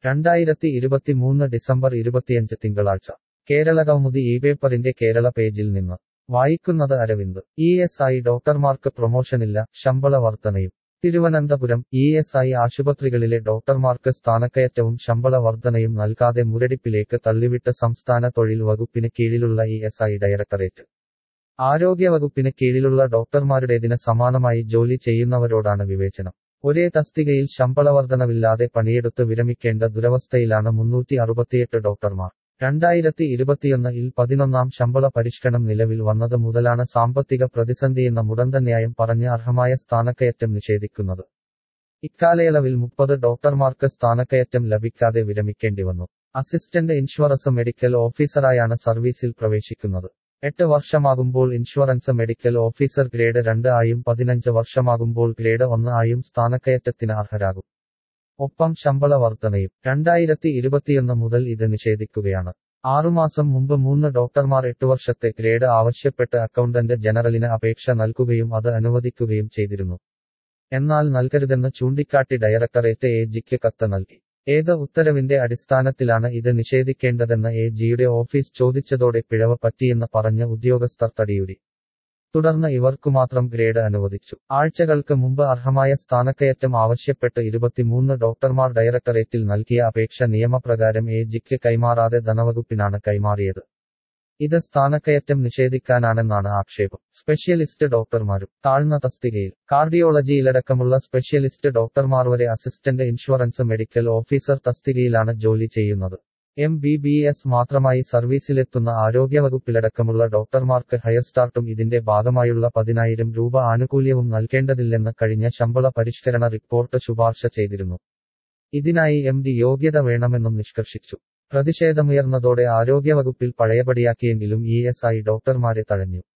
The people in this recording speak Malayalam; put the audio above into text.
രണ്ടായിരത്തി ഇരുപത്തിമൂന്ന് ഡിസംബർ ഇരുപത്തിയഞ്ച് തിങ്കളാഴ്ച കേരള കൗമുദി ഈ പേപ്പറിന്റെ കേരള പേജിൽ നിന്ന് വായിക്കുന്നത് അരവിന്ദ് ഇ എസ് ഐ ഡോക്ടർമാർക്ക് പ്രൊമോഷനില്ല ശമ്പള വർധനയും തിരുവനന്തപുരം ഇ എസ് ഐ ആശുപത്രികളിലെ ഡോക്ടർമാർക്ക് സ്ഥാനക്കയറ്റവും ശമ്പള വർധനയും നൽകാതെ മുരടിപ്പിലേക്ക് തള്ളിവിട്ട സംസ്ഥാന തൊഴിൽ വകുപ്പിന് കീഴിലുള്ള ഇ എസ് ഐ ഡയറക്ടറേറ്റ് ആരോഗ്യവകുപ്പിന് കീഴിലുള്ള ഡോക്ടർമാരുടേതിന് സമാനമായി ജോലി ചെയ്യുന്നവരോടാണ് വിവേചനം ഒരേ തസ്തികയിൽ ശമ്പളവർധനവില്ലാതെ പണിയെടുത്ത് വിരമിക്കേണ്ട ദുരവസ്ഥയിലാണ് മുന്നൂറ്റി അറുപത്തിയെട്ട് ഡോക്ടർമാർ രണ്ടായിരത്തി ഇരുപത്തിയൊന്നിൽ പതിനൊന്നാം ശമ്പള പരിഷ്കരണം നിലവിൽ വന്നത് മുതലാണ് സാമ്പത്തിക പ്രതിസന്ധിയെന്ന മുടന്തന്യായം പറഞ്ഞ് അർഹമായ സ്ഥാനക്കയറ്റം നിഷേധിക്കുന്നത് ഇക്കാലയളവിൽ മുപ്പത് ഡോക്ടർമാർക്ക് സ്ഥാനക്കയറ്റം ലഭിക്കാതെ വിരമിക്കേണ്ടി വന്നു അസിസ്റ്റന്റ് ഇൻഷുറൻസ് മെഡിക്കൽ ഓഫീസറായാണ് സർവീസിൽ പ്രവേശിക്കുന്നത് എട്ട് വർഷമാകുമ്പോൾ ഇൻഷുറൻസ് മെഡിക്കൽ ഓഫീസർ ഗ്രേഡ് രണ്ട് ആയും പതിനഞ്ച് വർഷമാകുമ്പോൾ ഗ്രേഡ് ഒന്ന് ആയും സ്ഥാനക്കയറ്റത്തിന് അർഹരാകും ഒപ്പം ശമ്പള വർധനയും രണ്ടായിരത്തി ഇരുപത്തിയൊന്ന് മുതൽ ഇത് നിഷേധിക്കുകയാണ് ആറുമാസം മുമ്പ് മൂന്ന് ഡോക്ടർമാർ എട്ടു വർഷത്തെ ഗ്രേഡ് ആവശ്യപ്പെട്ട് അക്കൗണ്ടന്റ് ജനറലിന് അപേക്ഷ നൽകുകയും അത് അനുവദിക്കുകയും ചെയ്തിരുന്നു എന്നാൽ നൽകരുതെന്ന് ചൂണ്ടിക്കാട്ടി ഡയറക്ടറേറ്റ് എ ജിക്ക് കത്ത് നൽകി ഏത് ഉത്തരവിന്റെ അടിസ്ഥാനത്തിലാണ് ഇത് നിഷേധിക്കേണ്ടതെന്ന് എ ജിയുടെ ഓഫീസ് ചോദിച്ചതോടെ പിഴവ് പറ്റിയെന്ന് പറഞ്ഞ് ഉദ്യോഗസ്ഥർ തടിയൂരി തുടർന്ന് ഇവർക്കുമാത്രം ഗ്രേഡ് അനുവദിച്ചു ആഴ്ചകൾക്ക് മുമ്പ് അർഹമായ സ്ഥാനക്കയറ്റം ആവശ്യപ്പെട്ട് ഇരുപത്തിമൂന്ന് ഡോക്ടർമാർ ഡയറക്ടറേറ്റിൽ നൽകിയ അപേക്ഷ നിയമപ്രകാരം എ ജിക്ക് കൈമാറാതെ ധനവകുപ്പിനാണ് കൈമാറിയത് ഇത് സ്ഥാനക്കയറ്റം നിഷേധിക്കാനാണെന്നാണ് ആക്ഷേപം സ്പെഷ്യലിസ്റ്റ് ഡോക്ടർമാരും താഴ്ന്ന തസ്തികയിൽ കാർഡിയോളജിയിലടക്കമുള്ള സ്പെഷ്യലിസ്റ്റ് ഡോക്ടർമാർ വരെ അസിസ്റ്റന്റ് ഇൻഷുറൻസ് മെഡിക്കൽ ഓഫീസർ തസ്തികയിലാണ് ജോലി ചെയ്യുന്നത് എം ബി ബി എസ് മാത്രമായി സർവീസിലെത്തുന്ന ആരോഗ്യവകുപ്പിലടക്കമുള്ള ഡോക്ടർമാർക്ക് ഹയർ സ്റ്റാർട്ടും ഇതിന്റെ ഭാഗമായുള്ള പതിനായിരം രൂപ ആനുകൂല്യവും നൽകേണ്ടതില്ലെന്ന് കഴിഞ്ഞ ശമ്പള പരിഷ്കരണ റിപ്പോർട്ട് ശുപാർശ ചെയ്തിരുന്നു ഇതിനായി എം ഡി യോഗ്യത വേണമെന്നും നിഷ്കർഷിച്ചു പ്രതിഷേധമുയർന്നതോടെ ആരോഗ്യവകുപ്പിൽ പഴയപടിയാക്കിയെങ്കിലും ഇ എസ് ഐ ഡോക്ടർമാരെ തഴഞ്ഞു